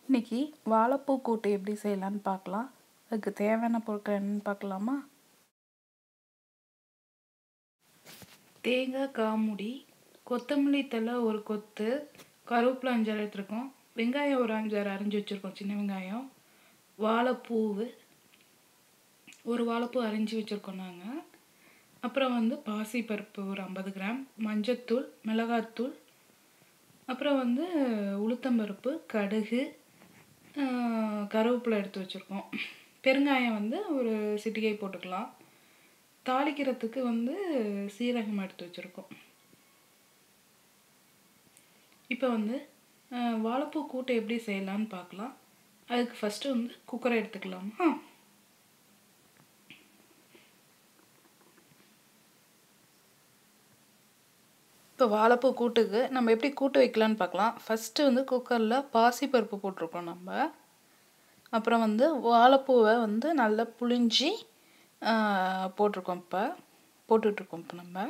இன்னைக்கு வாழைப்பூ கூட்டு எப்படி செய்யலான்னு பார்க்கலாம் அதுக்கு தேவையான பொருட்கள் என்னன்னு பார்க்கலாமா தேங்காய் காமுடி கொத்தமல்லி தழை ஒரு கொத்து கருவேப்பிலை அஞ்சாறு எடுத்துருக்கோம் வெங்காயம் ஒரு அஞ்சாறு அரிஞ்சு வச்சுருக்கோம் சின்ன வெங்காயம் வாழைப்பூவு ஒரு வாழைப்பூ அரிஞ்சு வச்சுருக்கோம் நாங்கள் அப்புறம் வந்து பாசிப்பருப்பு ஒரு ஐம்பது கிராம் மஞ்சத்தூள் மிளகாத்தூள் அப்புறம் வந்து உளுத்தம்பருப்பு கடுகு கருவேப்பிலை எடுத்து வச்சுருக்கோம் பெருங்காயம் வந்து ஒரு சிட்டிகை போட்டுக்கலாம் தாளிக்கிறதுக்கு வந்து சீரகம் எடுத்து வச்சுருக்கோம் இப்போ வந்து வாழைப்பூ கூட்டு எப்படி செய்யலான்னு பார்க்கலாம் அதுக்கு ஃபஸ்ட்டு வந்து குக்கரை எடுத்துக்கலாமா இப்போ வாழைப்பூ கூட்டுக்கு நம்ம எப்படி கூட்டு வைக்கலான்னு பார்க்கலாம் ஃபஸ்ட்டு வந்து குக்கரில் பாசிப்பருப்பு போட்டிருக்கோம் நம்ம அப்புறம் வந்து வாழைப்பூவை வந்து நல்லா புழிஞ்சி போட்டிருக்கோம் இப்போ போட்டுட்ருக்கோம் இப்போ நம்ம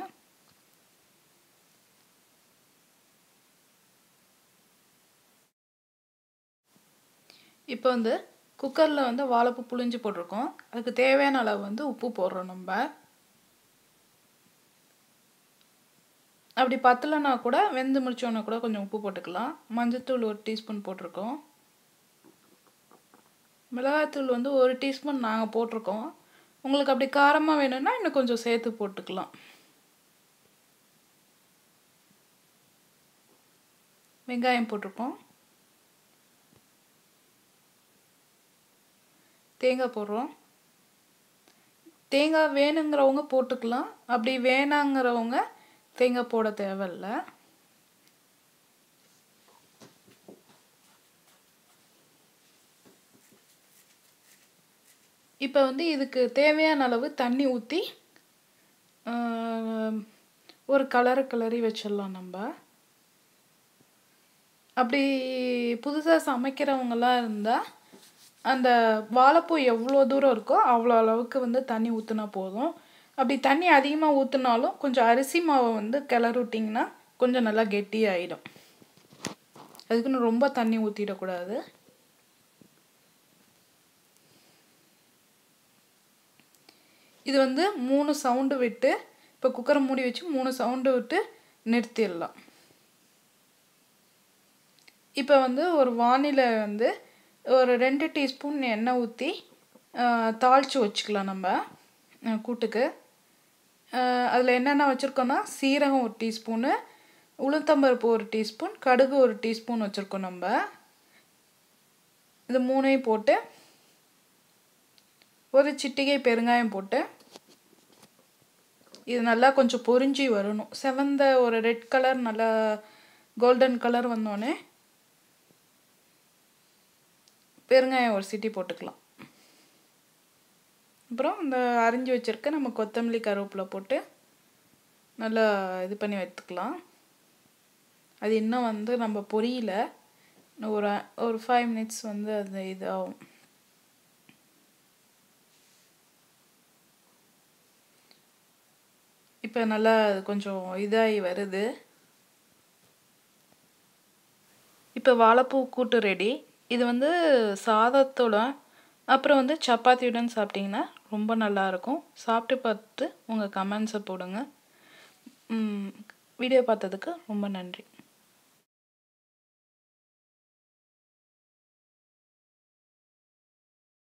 இப்போ வந்து குக்கரில் வந்து வாழைப்பூ புழிஞ்சு போட்டிருக்கோம் அதுக்கு தேவையான அளவு வந்து உப்பு போடுறோம் நம்ம அப்படி பத்தலைன்னா கூட வெந்து முடிச்சோன்னா கூட கொஞ்சம் உப்பு போட்டுக்கலாம் மஞ்சத்தூள் ஒரு டீஸ்பூன் போட்டிருக்கோம் மிளகாத்தூள் வந்து ஒரு டீஸ்பூன் நாங்கள் போட்டிருக்கோம் உங்களுக்கு அப்படி காரமாக வேணும்னா இன்னும் கொஞ்சம் சேர்த்து போட்டுக்கலாம் வெங்காயம் போட்டிருக்கோம் தேங்காய் போடுறோம் தேங்காய் வேணுங்கிறவங்க போட்டுக்கலாம் அப்படி வேணாங்கிறவங்க தேங்காய் போட தேவையில்ல இப்போ வந்து இதுக்கு தேவையான அளவு தண்ணி ஊற்றி ஒரு கலரை கிளறி வச்சிடலாம் நம்ம அப்படி புதுசாக சமைக்கிறவங்களாம் இருந்தால் அந்த வாழைப்பூ எவ்வளோ தூரம் இருக்கோ அவ்வளோ அளவுக்கு வந்து தண்ணி ஊற்றினா போதும் அப்படி தண்ணி அதிகமாக ஊற்றினாலும் கொஞ்சம் அரிசி மாவை வந்து கிளறி விட்டிங்கன்னா கொஞ்சம் நல்லா கெட்டியாயிடும் அதுக்குன்னு ரொம்ப தண்ணி ஊற்றிடக்கூடாது இது வந்து மூணு சவுண்டு விட்டு இப்போ குக்கரை மூடி வச்சு மூணு சவுண்டு விட்டு நிறுத்திடலாம் இப்போ வந்து ஒரு வானிலை வந்து ஒரு ரெண்டு டீஸ்பூன் எண்ணெய் ஊற்றி தாளித்து வச்சுக்கலாம் நம்ம கூட்டுக்கு அதில் என்னென்ன வச்சுருக்கோன்னா சீரகம் ஒரு டீஸ்பூனு உளுத்தம்பருப்பு ஒரு டீஸ்பூன் கடுகு ஒரு டீஸ்பூன் வச்சுருக்கோம் நம்ம இது மூணையும் போட்டு ஒரு சிட்டிகை பெருங்காயம் போட்டு இது நல்லா கொஞ்சம் பொரிஞ்சி வரணும் செவந்த ஒரு ரெட் கலர் நல்லா கோல்டன் கலர் வந்தோடனே பெருங்காயம் ஒரு சிட்டி போட்டுக்கலாம் அப்புறம் இந்த அரிஞ்சு வச்சுருக்க நம்ம கொத்தமல்லி கருவேப்பிலை போட்டு நல்லா இது பண்ணி வைத்துக்கலாம் அது இன்னும் வந்து நம்ம பொரியல ஒரு ஒரு ஃபைவ் மினிட்ஸ் வந்து அது இதாகும் இப்போ நல்லா கொஞ்சம் இதாகி வருது இப்போ வாழைப்பூ கூட்டு ரெடி இது வந்து சாதத்தோட அப்புறம் வந்து சப்பாத்தியுடன் சாப்பிட்டிங்கன்னா ரொம்ப நல்லாயிருக்கும் சாப்பிட்டு பார்த்துட்டு உங்கள் கமெண்ட்ஸை போடுங்க வீடியோ பார்த்ததுக்கு ரொம்ப நன்றி